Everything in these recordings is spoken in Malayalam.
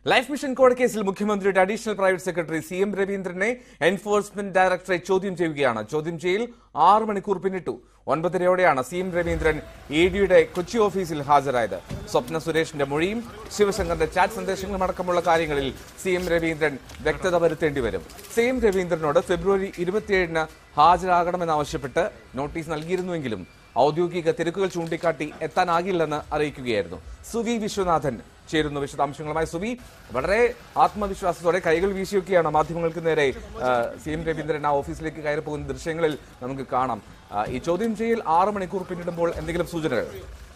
ലൈഫ് മിഷൻ കോഡ് കേസിൽ മുഖ്യമന്ത്രിയുടെ additional private secretary C M രവീന്ദ്രനെ എൻഫോഴ്സ്മെന്റ് ഡയറക്ടറേറ്റ് ചോദ്യം ചെയ്യുകയാണ് ചോദ്യം ചെയ്യൽ ആറ് മണിക്കൂർ പിന്നിട്ടു ഒൻപതരയോടെയാണ് സി എം രവീന്ദ്രൻ ഇ ഡിയുടെ കൊച്ചി ഓഫീസിൽ ഹാജരായത് സ്വപ്ന സുരേഷിന്റെ മൊഴിയും ശിവശങ്കറിന്റെ ചാറ്റ് സന്ദേശങ്ങളും അടക്കമുള്ള കാര്യങ്ങളിൽ സി എം രവീന്ദ്രൻ വ്യക്തത വരുത്തേണ്ടി വരും സി എം രവീന്ദ്രനോട് ഫെബ്രുവരി ഇരുപത്തിയേഴിന് ഹാജരാകണമെന്നാവശ്യപ്പെട്ട് നോട്ടീസ് നൽകിയിരുന്നുവെങ്കിലും ഔദ്യോഗിക തിരക്കുകൾ ചൂണ്ടിക്കാട്ടി എത്താനാകില്ലെന്ന് അറിയിക്കുകയായിരുന്നു സുവി വിശ്വനാഥൻ ചേരുന്നു വിശദാംശങ്ങളുമായി സുവി വളരെ ആത്മവിശ്വാസത്തോടെ കൈകൾ വീശിയൊക്കെയാണ് മാധ്യമങ്ങൾക്ക് നേരെ ആ, സി എം രവീന്ദ്രൻ ആ ഓഫീസിലേക്ക് കയറി പോകുന്ന ദൃശ്യങ്ങളിൽ നമുക്ക് കാണാം ആ, ഈ ചോദ്യം ചെയ്യൽ ആറ് മണിക്കൂർ പിന്നിടുമ്പോൾ എന്തെങ്കിലും സൂചനകൾ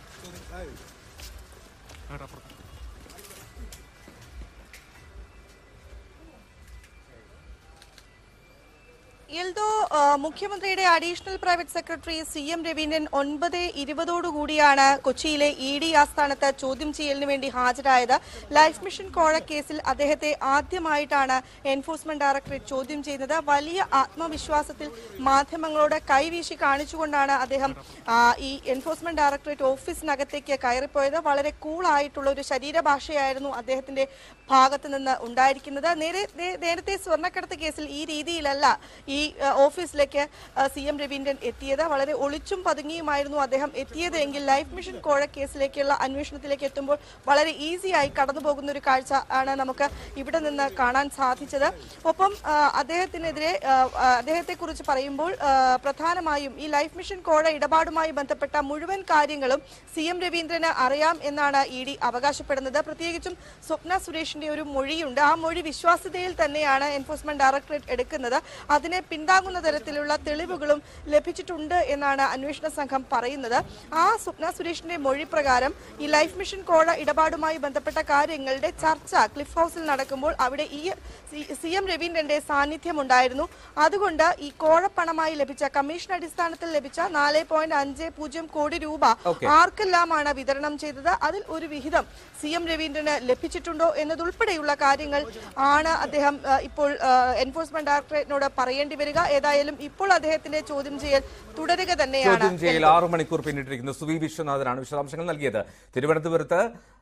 എൽദോ ആ, മുഖ്യമന്ത്രിയുടെ additional private secretary C M Raveendran ഒൻപത് ഇരുപതോടുകൂടിയാണ് കൊച്ചിയിലെ ഇ ഡി ആസ്ഥാനത്ത് ചോദ്യം ചെയ്യലിന് വേണ്ടി ഹാജരായത് ലൈഫ് മിഷൻ കോഴ കേസിൽ അദ്ദേഹത്തെ ആദ്യമായിട്ടാണ് എൻഫോഴ്സ്മെന്റ് ഡയറക്ടറേറ്റ് ചോദ്യം ചെയ്യുന്നത് വലിയ ആത്മവിശ്വാസത്തിൽ മാധ്യമങ്ങളോട് കൈവീശി കാണിച്ചുകൊണ്ടാണ് അദ്ദേഹം ആ, ഈ എൻഫോഴ്സ്മെന്റ് ഡയറക്ടറേറ്റ് ഓഫീസിനകത്തേക്ക് കയറിപ്പോയത് വളരെ കൂളായിട്ടുള്ള ഒരു ശരീരഭാഷയായിരുന്നു അദ്ദേഹത്തിന്റെ ഭാഗത്ത് നിന്ന് ഉണ്ടായിരിക്കുന്നത് നേരെ നേ- നേരത്തെ സ്വർണ്ണക്കടത്ത് കേസിൽ ഈ രീതിയിലല്ല ഈ ആ, ഓഫീസിലേക്ക് സി എം രവീന്ദ്രൻ എത്തിയത് വളരെ ഒളിച്ചും പതുങ്ങിയുമായിരുന്നു അദ്ദേഹം എത്തിയത് എങ്കിൽ ലൈഫ് മിഷൻ കോഴ കേസിലേക്കുള്ള അന്വേഷണത്തിലേക്ക് എത്തുമ്പോൾ വളരെ ഈസിയായി കടന്നു പോകുന്ന ഒരു കാഴ്ച ആണ് നമുക്ക് ഇവിടെ നിന്ന് കാണാൻ സാധിച്ചത് ഒപ്പം ആ, അദ്ദേഹത്തിനെതിരെ അദ്ദേഹത്തെ കുറിച്ച് പറയുമ്പോൾ ആ, പ്രധാനമായും ഈ ലൈഫ് മിഷൻ കോഴ ഇടപാടുമായി ബന്ധപ്പെട്ട മുഴുവൻ കാര്യങ്ങളും സി എം രവീന്ദ്രന് അറിയാം എന്നാണ് ഇ ഡി അവകാശപ്പെടുന്നത് പ്രത്യേകിച്ചും സ്വപ്ന സുരേഷിന്റെ ഒരു മൊഴിയുണ്ട് ആ മൊഴി വിശ്വാസ്യതയിൽ തന്നെയാണ് എൻഫോഴ്സ്മെന്റ് ഡയറക്ടറേറ്റ് എടുക്കുന്നത് അതിനെ പിന്താങ്ങുന്ന തരത്തിലുള്ള തെളിവുകളും ലഭിച്ചിട്ടുണ്ട് എന്നാണ് അന്വേഷണ സംഘം പറയുന്നത് ആ സ്വപ്ന സുരേഷിന്റെ മൊഴി പ്രകാരം ഈ ലൈഫ് മിഷൻ കോഴ ഇടപാടുമായി ബന്ധപ്പെട്ട കാര്യങ്ങളുടെ ചർച്ച ക്ലിഫ് ഹൗസിൽ നടക്കുമ്പോൾ അവിടെ ഈ സി എം രവീന്ദ്രന്റെ സാന്നിധ്യം ഉണ്ടായിരുന്നു അതുകൊണ്ട് ഈ കോഴപ്പണമായി ലഭിച്ച കമ്മീഷൻ അടിസ്ഥാനത്തിൽ ലഭിച്ച നാല് പോയിന്റ് അഞ്ച് പൂജ്യം കോടി രൂപ Okay. ആർക്കെല്ലാമാണ് വിതരണം ചെയ്തത് അതിൽ ഒരു വിഹിതം സി എം രവീന്ദ്രന് ലഭിച്ചിട്ടുണ്ടോ എന്നതുൾപ്പെടെയുള്ള കാര്യങ്ങൾ ആണ് അദ്ദേഹം ആ, ഇപ്പോൾ ആ, എൻഫോഴ്സ്മെന്റ് ഡയറക്ടറേറ്റിനോട് പറയേണ്ടി വരിക ഏതായാലും ഇപ്പോൾ അദ്ദേഹത്തിന്റെ ചോദ്യം ചെയ്യൽ തുടരുക തന്നെയാണ് ചോദ്യം ചെയ്യൽ ആറ് മണിക്കൂർ പിന്നിട്ടിരിക്കുന്നു സുവി വിശ്വനാഥനാണ് വിശദാംശങ്ങൾ നൽകിയത് തിരുവനന്തപുരത്ത്